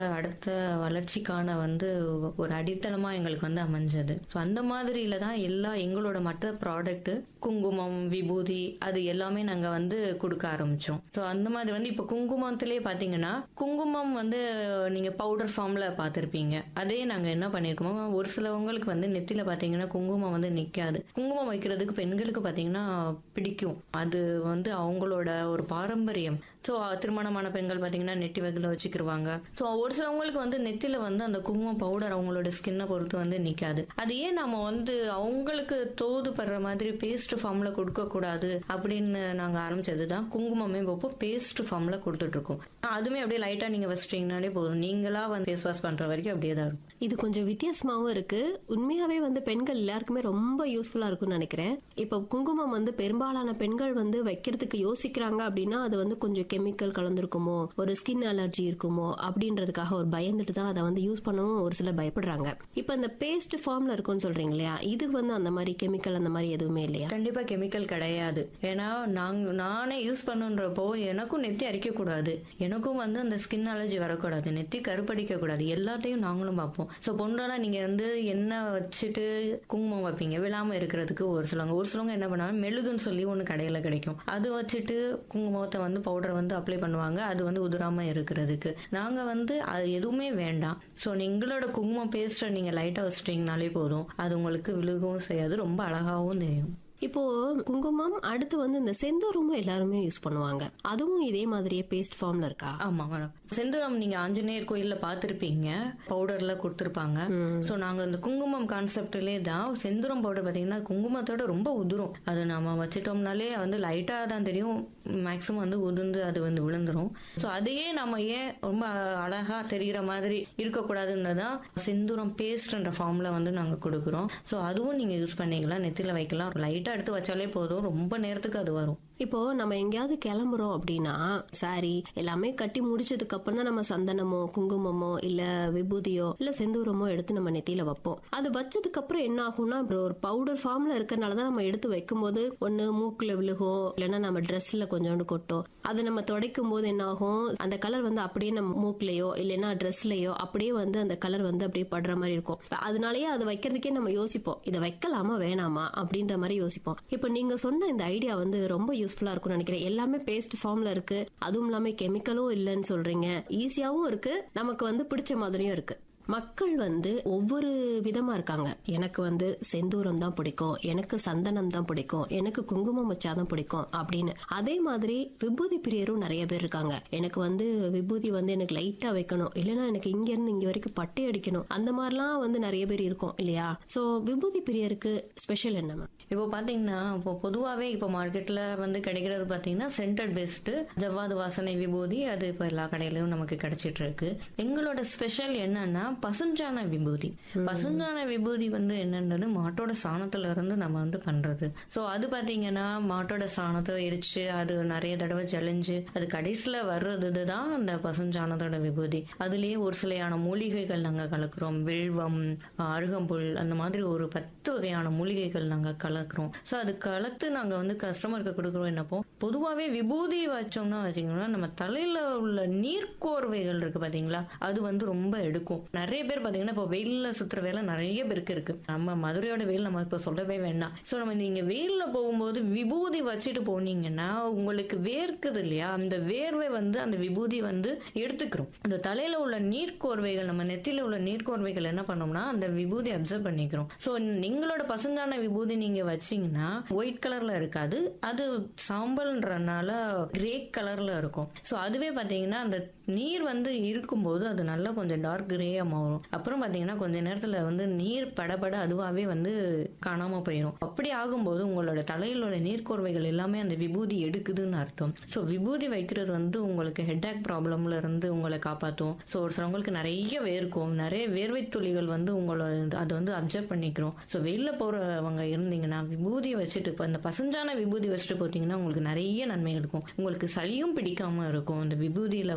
அடுத்த வளர்ச்சிக்கான வந்து ஒரு அடித்தளமா எங்களுக்கு வந்து அமைஞ்சது ஸோ அந்த மாதிரியில தான் எல்லா எங்களோட மற்ற ப்ராடக்ட் குங்குமம் விபூதி அது எல்லாமே நாங்க வந்து கொடுக்க ஆரம்பிச்சோம் ஸோ அந்த மாதிரி வந்து இப்போ குங்குமத்திலே பாத்தீங்கன்னா குங்குமம் வந்து நீங்க பவுடர் ஃபார்ம்ல பார்த்துருப்பீங்க அதே நாங்க என்ன பண்ணிருக்கோமோ ஒரு சிலவங்களுக்கு வந்து நெத்தியில பாத்தீங்கன்னா குங்குமம் வந்து நிக்காது குங்குமம் வைக்கிறதுக்கு பெண்களுக்கு பாத்தீங்கன்னா பிடிக்கும் அது வந்து அவங்களோட ஒரு பாரம்பரியம் ஸோ திருமணமான பெண்கள் பார்த்தீங்கன்னா நெட்டி வகையில் வச்சுக்கிருவாங்க ஸோ ஒரு சிலவங்களுக்கு வந்து நெத்தியில் வந்து அந்த குங்குமம் பவுடர் அவங்களோட ஸ்கின்னை பொறுத்து வந்து நிற்காது அது ஏன் நம்ம வந்து அவங்களுக்கு தோது படுற மாதிரி பேஸ்ட் ஃபார்மில் கொடுக்கக்கூடாது அப்படின்னு நாங்கள் ஆரம்பிச்சது தான் குங்குமமே இப்போ பேஸ்ட் ஃபார்மில் கொடுத்துட்ருக்கோம் அதுவுமே அப்படியே லைட்டாக நீங்கள் வச்சிட்டிங்கனாலே போதும் நீங்களா வந்து ஃபேஸ் வாஷ் பண்ணுற வரைக்கும் அப்படியே தான் இருக்கும் இது கொஞ்சம் வித்தியாசமாவும் இருக்கு உண்மையாவே வந்து பெண்கள் எல்லாருக்குமே ரொம்ப யூஸ்ஃபுல்லா இருக்கும்னு நினைக்கிறேன் இப்போ குங்குமம் வந்து பெரும்பாலான பெண்கள் வந்து வைக்கிறதுக்கு யோசிக்கிறாங்க அப்படின்னா அது வந்து கொஞ்சம் கெமிக்கல் கலந்துருக்குமோ ஒரு ஸ்கின் அலர்ஜி இருக்குமோ அப்படின்றதுக்காக ஒரு பயந்துட்டு தான் அதை வந்து யூஸ் பண்ணவும் ஒரு சிலர் பயப்படுறாங்க இப்போ இந்த பேஸ்ட் ஃபார்ம்ல இருக்கும்னு சொல்றீங்க இல்லையா இது வந்து அந்த மாதிரி கெமிக்கல் அந்த மாதிரி எதுவுமே இல்லையா கண்டிப்பா கெமிக்கல் கிடையாது ஏன்னா நாங்க நானே யூஸ் பண்ணுன்றப்போ எனக்கும் நெத்தி அரிக்கக்கூடாது எனக்கும் வந்து அந்த ஸ்கின் அலர்ஜி வரக்கூடாது நெத்தி கருப்படிக்க கூடாது எல்லாத்தையும் நாங்களும் பார்ப்போம் ஸோ பொண்ணெல்லாம் நீங்க வந்து எண்ணெய் வச்சுட்டு குங்குமம் வைப்பீங்க விழாம இருக்கிறதுக்கு ஒரு சிலவங்க ஒரு சிலவங்க என்ன பண்ணாங்க மெழுகுன்னு சொல்லி ஒன்று கடையில கிடைக்கும் அது வச்சுட்டு குங்குமத்தை வந்து பவுடர் வந்து அப்ளை பண்ணுவாங்க அது வந்து உதிராம இருக்கிறதுக்கு நாங்க வந்து அது எதுவுமே வேண்டாம் ஸோ எங்களோட குங்குமம் பேஸ்ட்டை நீங்க லைட்டா வச்சுட்டீங்கனாலே போதும் அது உங்களுக்கு விழுகவும் செய்யாது ரொம்ப அழகாவும் தெரியும் இப்போ குங்குமம் அடுத்து வந்து இந்த செந்தூரமும் எல்லாருமே யூஸ் பண்ணுவாங்க அதுவும் இதே மாதிரியே பேஸ்ட் ஃபார்ம்ல இருக்கா ஆமா மேடம் செந்தூரம் நீங்க ஆஞ்சநேயர் கோயில்ல பாத்திருப்பீங்க பவுடர்ல கொடுத்துருப்பாங்க சோ நாங்க இந்த குங்குமம் கான்செப்ட்லயே தான் செந்தூரம் பவுடர் பாத்தீங்கன்னா குங்குமத்தோட ரொம்ப உதிரும் அது நம்ம வச்சிட்டோம்னாலே வந்து லைட்டா தான் தெரியும் மேக்ஸிமம் வந்து உதிர்ந்து அது வந்து விழுந்துரும் சோ அதையே நம்ம ஏன் ரொம்ப அழகா தெரிகிற மாதிரி இருக்கக்கூடாதுன்றதான் செந்தூரம் பேஸ்ட்ன்ற ஃபார்ம்ல வந்து நாங்க கொடுக்குறோம் சோ அதுவும் நீங்க யூஸ் பண்ணிக்கலாம் நெத்தில வைக்கலாம் லைட்டா எடுத்து வச்சாலே போதும் ரொம்ப நேரத்துக்கு அது வரும் இப்போ நம்ம எங்கேயாவது கிளம்புறோம் அப்படின்னா சாரி எல்லாமே கட்டி முடிச்சதுக்கு அப்புறம் தான் நம்ம சந்தனமோ குங்குமமோ இல்ல விபூதியோ இல்ல செந்தூரமோ எடுத்து நம்ம நெத்தியில வைப்போம் அது வச்சதுக்கு அப்புறம் என்ன ஆகும்னா அப்புறம் ஒரு பவுடர் ஃபார்ம்ல இருக்கறனால தான் நம்ம எடுத்து வைக்கும்போது ஒண்ணு மூக்குல விழுகும் இல்லைன்னா நம்ம ட்ரெஸ்ல கொஞ்சோண்டு கொட்டும் அது நம்ம துடைக்கும் போது என்ன ஆகும் அந்த கலர் வந்து அப்படியே நம்ம மூக்குலயோ இல்லைன்னா ட்ரெஸ்லயோ அப்படியே வந்து அந்த கலர் வந்து அப்படியே படுற மாதிரி இருக்கும் அதனாலயே அதை வைக்கிறதுக்கே நம்ம யோசிப்போம் இதை வைக்கலாமா வேணாமா அப்படின்ற மாதிரி யோசிப்போம் இப்போ நீங்க சொன்ன இந்த ஐடியா வந்து ரொம்ப யூஸ்ஃபுல்லா இருக்கும்னு நினைக்கிறேன் எல்லாமே பேஸ்ட் ஃபார்ம்ல இருக்கு அதுவும் இல்லாம கெமிக்கலும் இல்லைன்னு சொல்றீங்க ஈஸியாவும் இருக்கு நமக்கு வந்து பிடிச்ச மாதிரியும் இருக்கு மக்கள் வந்து ஒவ்வொரு விதமா இருக்காங்க எனக்கு வந்து செந்தூரம் தான் பிடிக்கும் எனக்கு சந்தனம் தான் பிடிக்கும் எனக்கு குங்குமம் வச்சாதான் பிடிக்கும் அப்படின்னு அதே மாதிரி விபூதி பிரியரும் நிறைய பேர் இருக்காங்க எனக்கு வந்து விபூதி வந்து எனக்கு லைட்டா வைக்கணும் இல்லைன்னா எனக்கு இங்க இருந்து இங்க வரைக்கும் பட்டை அடிக்கணும் அந்த மாதிரிலாம் வந்து நிறைய பேர் இருக்கும் இல்லையா சோ விபூதி பிரியருக்கு ஸ்பெஷல் என்ன மேம் இப்போ பாத்தீங்கன்னா இப்போ பொதுவாகவே இப்போ மார்க்கெட்ல வந்து கிடைக்கிறது பாத்தீங்கன்னா சென்டர் பெஸ்ட் ஜவ்வாது வாசனை விபூதி அது இப்போ எல்லா கடையிலயும் நமக்கு கிடைச்சிட்டு இருக்கு எங்களோட ஸ்பெஷல் என்னன்னா பசுஞ்சான விபூதி பசுஞ்சான விபூதி வந்து என்னன்றது மாட்டோட சாணத்துல இருந்து நம்ம வந்து பண்றது ஸோ அது பாத்தீங்கன்னா மாட்டோட சாணத்தை எரிச்சு அது நிறைய தடவை ஜலிஞ்சு அது கடைசியில வர்றது தான் அந்த பசுஞ்சாணத்தோட விபூதி அதுலயே ஒரு சிலையான மூலிகைகள் நாங்க கலக்குறோம் வில்வம் அருகம்புல் அந்த மாதிரி ஒரு பத்து வகையான மூலிகைகள் நாங்க கலக்குறோம் ஸோ அது கலத்து நாங்க வந்து கஸ்டமருக்கு கொடுக்குறோம் என்னப்போ பொதுவாகவே விபூதி வச்சோம்னா வச்சுக்கோங்களா நம்ம தலையில உள்ள நீர்க்கோர்வைகள் இருக்கு பாத்தீங்களா அது வந்து ரொம்ப எடுக்கும் நிறைய பேர் பாத்தீங்கன்னா இப்போ வெயில்ல சுத்துற வேலை நிறைய பேருக்கு இருக்கு நம்ம மதுரையோட வெயில் நம்ம இப்போ சொல்லவே வேண்டாம் ஸோ நம்ம நீங்க வெயில்ல போகும்போது விபூதி வச்சுட்டு போனீங்கன்னா உங்களுக்கு வேர்க்குது இல்லையா அந்த வேர்வை வந்து அந்த விபூதி வந்து எடுத்துக்கிறோம் அந்த தலையில உள்ள நீர்க்கோர்வைகள் நம்ம நெத்தியில உள்ள நீர்க்கோர்வைகள் என்ன பண்ணோம்னா அந்த விபூதி அப்சர்வ் பண்ணிக்கிறோம் ஸோ நீங்களோட பசுஞ்சான விபூதி நீங்க வச்சீங்கன்னா ஒயிட் கலர்ல இருக்காது அது சாம்பல்ன்றனால கிரே கலர்ல இருக்கும் ஸோ அதுவே பாத்தீங்கன்னா அந்த நீர் வந்து இருக்கும்போது அது நல்லா கொஞ்சம் டார்க் கிரேயா மாறும் அப்புறம் பாத்தீங்கன்னா கொஞ்ச நேரத்துல வந்து நீர் படபட அதுவாகவே வந்து காணாம போயிடும் அப்படி ஆகும்போது உங்களோட தலையில் உள்ள நீர்க்கோர்வைகள் எல்லாமே அந்த விபூதி எடுக்குதுன்னு அர்த்தம் ஸோ விபூதி வைக்கிறது வந்து உங்களுக்கு ஹெட்ஏக் ப்ராப்ளம்ல இருந்து உங்களை காப்பாற்றும் ஸோ ஒரு சிலவங்களுக்கு நிறைய வேர்க்கும் நிறைய வேர்வை துளிகள் வந்து உங்களோட அதை வந்து அப்சர்வ் பண்ணிக்கிறோம் ஸோ வெளில போறவங்க இருந்தீங்கன்னா விபூதி வச்சுட்டு இப்போ இந்த பசுஞ்சான விபூதி வச்சுட்டு போத்தீங்கன்னா உங்களுக்கு நிறைய நன்மைகள் இருக்கும் உங்களுக்கு சளியும் பிடிக்காம இருக்கும் இந்த விபூதியில வந்து நிறைய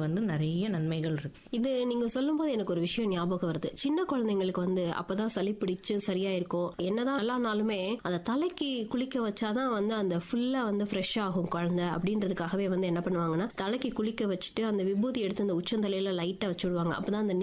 நிறைய நன்மைகள் இருக்கு இது நீங்க சொல்லும் போது எனக்கு ஒரு விஷயம் ஞாபகம் வருது சின்ன குழந்தைங்களுக்கு வந்து அப்பதான் சளி பிடிச்சு சரியா இருக்கும் என்னதான் நல்லானாலுமே அந்த தலைக்கு குளிக்க வச்சாதான் வந்து அந்த ஃபுல்லா வந்து ஃப்ரெஷ் ஆகும் குழந்தை அப்படின்றதுக்காகவே வந்து என்ன பண்ணுவாங்கன்னா தலைக்கு குளிக்க வச்சுட்டு அந்த விபூதி எடுத்து அந்த உச்சந்தலையில லைட்டா வச்சு விடுவாங்க அப்பதான் அந்த